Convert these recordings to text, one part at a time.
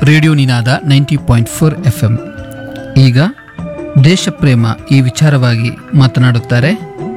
radio Ninada ninety point four F M ಈಗ ದೇಶಪ್ರೇಮ ಈ ವಿಚಾರವಾಗಿ ಮಾತನಾಡುತ್ತಾರೆ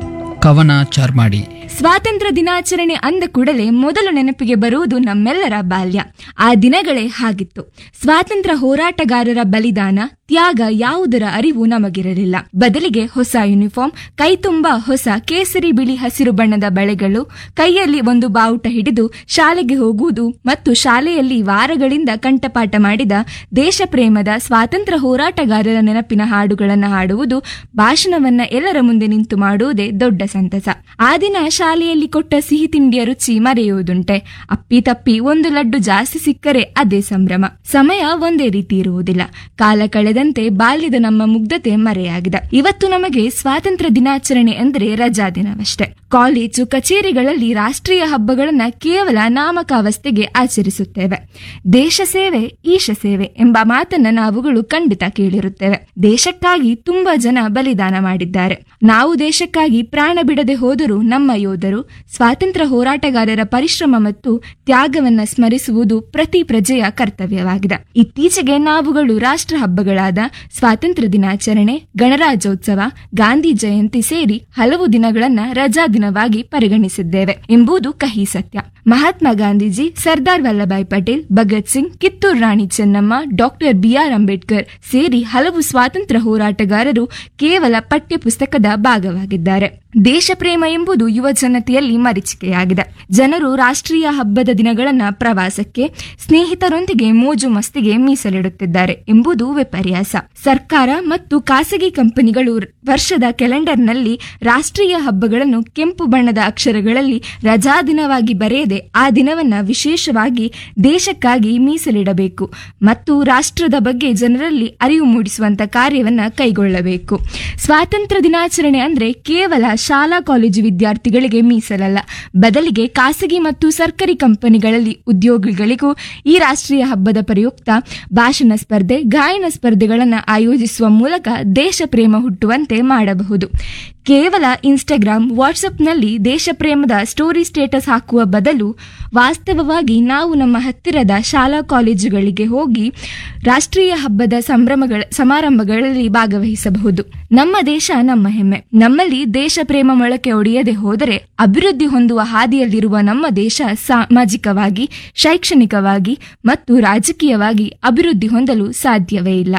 ಕವನ ಚಾರ್ಮಾಡಿ ಸ್ವಾತಂತ್ರ್ಯ ದಿನಾಚರಣೆ ಅಂದ ಕೂಡಲೇ ಮೊದಲು ನೆನಪಿಗೆ ಬರುವುದು ನಮ್ಮೆಲ್ಲರ ಬಾಲ್ಯ ಆ ದಿನಗಳೇ ಹಾಗಿತ್ತು ಸ್ವಾತಂತ್ರ್ಯ ಹೋರಾಟಗಾರರ ಬಲಿದಾನ ತ್ಯಾಗ ಯಾವುದರ ಅರಿವು ನಮಗಿರಲಿಲ್ಲ ಬದಲಿಗೆ ಹೊಸ ಯೂನಿಫಾರ್ಮ್ ಕೈ ತುಂಬಾ ಹೊಸ ಕೇಸರಿ ಬಿಳಿ ಹಸಿರು ಬಣ್ಣದ ಬಳೆಗಳು ಕೈಯಲ್ಲಿ ಒಂದು ಬಾವುಟ ಹಿಡಿದು ಶಾಲೆಗೆ ಹೋಗುವುದು ಮತ್ತು ಶಾಲೆಯಲ್ಲಿ ವಾರಗಳಿಂದ ಕಂಠಪಾಠ ಮಾಡಿದ ದೇಶ ಪ್ರೇಮದ ಸ್ವಾತಂತ್ರ್ಯ ಹೋರಾಟಗಾರರ ನೆನಪಿನ ಹಾಡುಗಳನ್ನು ಹಾಡುವುದು ಭಾಷಣವನ್ನ ಎಲ್ಲರ ಮುಂದೆ ನಿಂತು ಮಾಡುವುದೇ ದೊಡ್ಡ ಸಂತಸ ಆ ದಿನ ಶಾಲೆಯಲ್ಲಿ ಕೊಟ್ಟ ಸಿಹಿ ತಿಂಡಿಯ ರುಚಿ ಮರೆಯುವುದುಂಟೆ ಅಪ್ಪಿ ತಪ್ಪಿ ಒಂದು ಲಡ್ಡು ಜಾಸ್ತಿ ಸಿಕ್ಕರೆ ಅದೇ ಸಂಭ್ರಮ ಸಮಯ ಒಂದೇ ರೀತಿ ಇರುವುದಿಲ್ಲ ಕಾಲ ಕಳೆದಂತೆ ಬಾಲ್ಯದ ನಮ್ಮ ಮುಗ್ಧತೆ ಮರೆಯಾಗಿದೆ ಇವತ್ತು ನಮಗೆ ಸ್ವಾತಂತ್ರ್ಯ ದಿನಾಚರಣೆ ಅಂದರೆ ರಜಾ ದಿನವಷ್ಟೇ ಕಾಲೇಜು ಕಚೇರಿಗಳಲ್ಲಿ ರಾಷ್ಟ್ರೀಯ ಹಬ್ಬಗಳನ್ನ ಕೇವಲ ನಾಮಕಾವಸ್ಥೆಗೆ ಆಚರಿಸುತ್ತೇವೆ ದೇಶ ಸೇವೆ ಈಶ ಸೇವೆ ಎಂಬ ಮಾತನ್ನ ನಾವುಗಳು ಖಂಡಿತ ಕೇಳಿರುತ್ತೇವೆ ದೇಶಕ್ಕಾಗಿ ತುಂಬಾ ಜನ ಬಲಿದಾನ ಮಾಡಿದ್ದಾರೆ ನಾವು ದೇಶಕ್ಕಾಗಿ ಪ್ರಾಣ ಬಿಡದೆ ಹೋದರೂ ನಮ್ಮ ಯೋಧರು ಸ್ವಾತಂತ್ರ್ಯ ಹೋರಾಟಗಾರರ ಪರಿಶ್ರಮ ಮತ್ತು ತ್ಯಾಗವನ್ನ ಸ್ಮರಿಸುವುದು ಪ್ರತಿ ಪ್ರಜೆಯ ಕರ್ತವ್ಯವಾಗಿದೆ ಇತ್ತೀಚೆಗೆ ನಾವುಗಳು ರಾಷ್ಟ್ರ ಹಬ್ಬಗಳಾದ ಸ್ವಾತಂತ್ರ್ಯ ದಿನಾಚರಣೆ ಗಣರಾಜ್ಯೋತ್ಸವ ಗಾಂಧಿ ಜಯಂತಿ ಸೇರಿ ಹಲವು ದಿನಗಳನ್ನ ರಜಾ ದಿನವಾಗಿ ಪರಿಗಣಿಸಿದ್ದೇವೆ ಎಂಬುದು ಕಹಿ ಸತ್ಯ ಮಹಾತ್ಮ ಗಾಂಧೀಜಿ ಸರ್ದಾರ್ ವಲ್ಲಭಾಯ್ ಪಟೇಲ್ ಭಗತ್ ಸಿಂಗ್ ಕಿತ್ತೂರು ರಾಣಿ ಚೆನ್ನಮ್ಮ ಡಾಕ್ಟರ್ ಬಿಆರ್ ಅಂಬೇಡ್ಕರ್ ಸೇರಿ ಹಲವು ಸ್ವಾತಂತ್ರ್ಯ ಹೋರಾಟಗಾರರು ಕೇವಲ ಪಠ್ಯ ಪುಸ್ತಕದ ಭಾಗವಾಗಿದ್ದಾರೆ ದೇಶ ಪ್ರೇಮ ಎಂಬುದು ಯುವ ಜನತೆಯಲ್ಲಿ ಮರೀಚಿಕೆಯಾಗಿದೆ ಜನರು ರಾಷ್ಟ್ರೀಯ ಹಬ್ಬದ ದಿನಗಳನ್ನ ಪ್ರವಾಸಕ್ಕೆ ಸ್ನೇಹಿತರೊಂದಿಗೆ ಮೋಜು ಮಸ್ತಿಗೆ ಮೀಸಲಿಡುತ್ತಿದ್ದಾರೆ ಎಂಬುದು ವಿಪರ್ಯಾಸ ಸರ್ಕಾರ ಮತ್ತು ಖಾಸಗಿ ಕಂಪನಿಗಳು ವರ್ಷದ ಕ್ಯಾಲೆಂಡರ್ನಲ್ಲಿ ರಾಷ್ಟ್ರೀಯ ಹಬ್ಬಗಳನ್ನು ಕೆಂಪು ಬಣ್ಣದ ಅಕ್ಷರಗಳಲ್ಲಿ ರಜಾ ದಿನವಾಗಿ ಬರೆಯದೆ ಆ ದಿನವನ್ನ ವಿಶೇಷವಾಗಿ ದೇಶಕ್ಕಾಗಿ ಮೀಸಲಿಡಬೇಕು ಮತ್ತು ರಾಷ್ಟ್ರದ ಬಗ್ಗೆ ಜನರಲ್ಲಿ ಅರಿವು ಮೂಡಿಸುವಂತ ಕಾರ್ಯವನ್ನ ಕೈಗೊಳ್ಳಬೇಕು ಸ್ವಾತಂತ್ರ್ಯ ದಿನಾಚರಣೆ ಅಂದ್ರೆ ಕೇವಲ ಶಾಲಾ ಕಾಲೇಜು ವಿದ್ಯಾರ್ಥಿಗಳಿಗೆ ಮೀಸಲಲ್ಲ ಬದಲಿಗೆ ಖಾಸಗಿ ಮತ್ತು ಸರ್ಕಾರಿ ಕಂಪನಿಗಳಲ್ಲಿ ಉದ್ಯೋಗಿಗಳಿಗೂ ಈ ರಾಷ್ಟ್ರೀಯ ಹಬ್ಬದ ಪ್ರಯುಕ್ತ ಭಾಷಣ ಸ್ಪರ್ಧೆ ಗಾಯನ ಸ್ಪರ್ಧೆಗಳನ್ನು ಆಯೋಜಿಸುವ ಮೂಲಕ ದೇಶ ಪ್ರೇಮ ಹುಟ್ಟುವಂತೆ ಮಾಡಬಹುದು ಕೇವಲ ಇನ್ಸ್ಟಾಗ್ರಾಮ್ ವಾಟ್ಸಪ್ನಲ್ಲಿ ದೇಶ ಪ್ರೇಮದ ಸ್ಟೋರಿ ಸ್ಟೇಟಸ್ ಹಾಕುವ ಬದಲು ವಾಸ್ತವವಾಗಿ ನಾವು ನಮ್ಮ ಹತ್ತಿರದ ಶಾಲಾ ಕಾಲೇಜುಗಳಿಗೆ ಹೋಗಿ ರಾಷ್ಟ್ರೀಯ ಹಬ್ಬದ ಸಂಭ್ರಮಗಳ ಸಮಾರಂಭಗಳಲ್ಲಿ ಭಾಗವಹಿಸಬಹುದು ನಮ್ಮ ದೇಶ ನಮ್ಮ ಹೆಮ್ಮೆ ನಮ್ಮಲ್ಲಿ ದೇಶ ಪ್ರೇಮ ಮೊಳಕೆ ಒಡೆಯದೆ ಹೋದರೆ ಅಭಿವೃದ್ಧಿ ಹೊಂದುವ ಹಾದಿಯಲ್ಲಿರುವ ನಮ್ಮ ದೇಶ ಸಾಮಾಜಿಕವಾಗಿ ಶೈಕ್ಷಣಿಕವಾಗಿ ಮತ್ತು ರಾಜಕೀಯವಾಗಿ ಅಭಿವೃದ್ಧಿ ಹೊಂದಲು ಸಾಧ್ಯವೇ ಇಲ್ಲ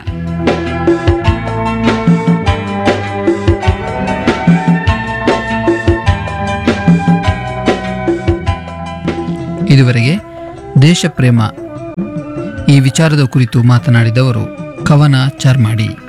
ಇದುವರೆಗೆ ದೇಶ ಪ್ರೇಮ ಈ ವಿಚಾರದ ಕುರಿತು ಮಾತನಾಡಿದವರು ಕವನ ಚಾರ್ಮಾಡಿ